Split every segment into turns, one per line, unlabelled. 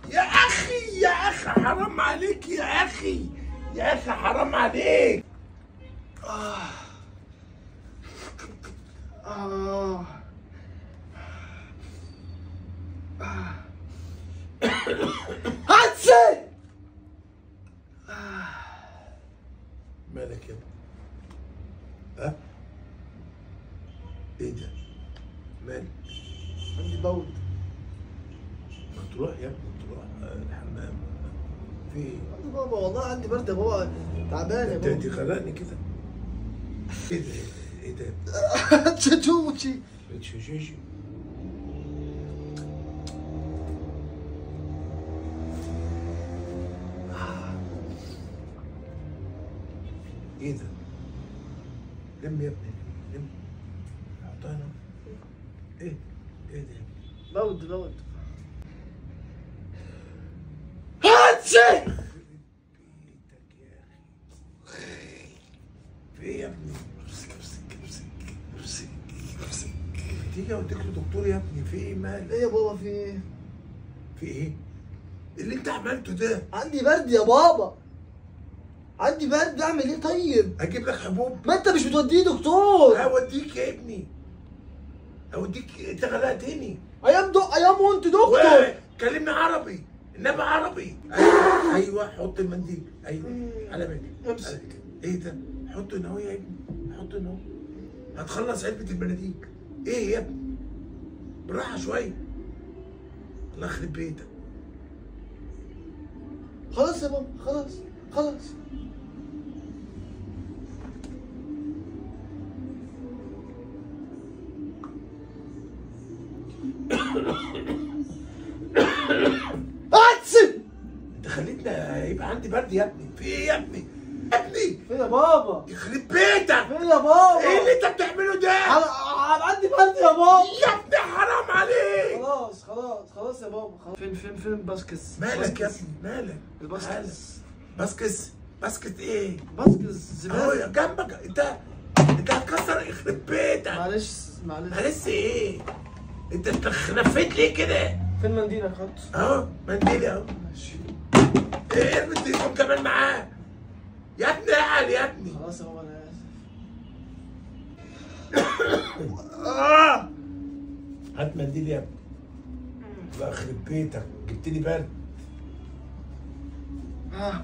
يا اخي يا اخي حرام عليك يا اخي يا اخي حرام عليك آه. آه.
هاتسي
مالك يا ابني ها ايه ده مالك
عندي بود
ما تروح يا ابني تروح آه، الحمام في ايه
عندي بابا والله عندي برد يا بابا تعبان يا
انت انت
بابا
خلقني كده ايه ده ايه ده
تشوشي
بتشوشيشي ايه ده لم يا ابني لم حطها هنا ايه ايه ده
بود بود
هاتسي بيتك يا اخي في ايه يا ابني امسك امسك امسك امسك امسك تيجي اوديك لدكتور يا ابني في ايه مالك
ايه يا بابا في ايه
في ايه اللي انت عملته ده
عندي برد يا بابا عندي برد اعمل ايه طيب
اجيب لك حبوب
ما انت مش بتوديه دكتور
هوديك يا ابني هوديك انت غلقتني
ايام دق ايام وانت دكتور
كلمني عربي انما عربي ايوه ايوه حط المنديل ايوه على بالي
امسك.
على بالي. ايه ده حط هنا اهو يا ابني حط هنا اهو هتخلص علبه المناديل ايه يا ابني بالراحه شويه الله يخرب بيتك
خلاص يا بابا خلاص خلاص هاتسي
انت خليتني يبقى عندي برد يا ابني في ايه يا ابني يا ابني
فين يا بابا
يخرب بيتك
فين يا بابا
ايه اللي انت بتعمله ده
انا أنا عندي برد يا بابا
يا ابني حرام عليك
خلاص خلاص خلاص يا بابا خلاص فين فين فين باسكس
مالك يا
باسكس.
ابني مالك
الباسكس
مالك؟ باسكس باسكت ايه
باسكس
اهو
زباله
يا جنبك انت انت هتكسر يخرب بيتك
معلش معلش
معلش ايه انت انت خنفيت ليه كده
فين منديلك حط
اهو منديل اهو
ماشي
ايه ارمي التليفون كمان معاه يا ابني اعل يا ابني
خلاص يا بابا انا اسف
آه. هات منديل يا ابني الله يخرب بيتك جبت لي برد
آه.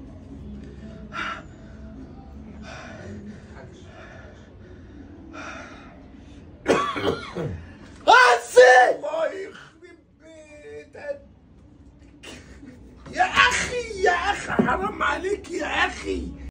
هاتسي
الله يخرب بيتك يا اخي يا اخي حرام عليك يا اخي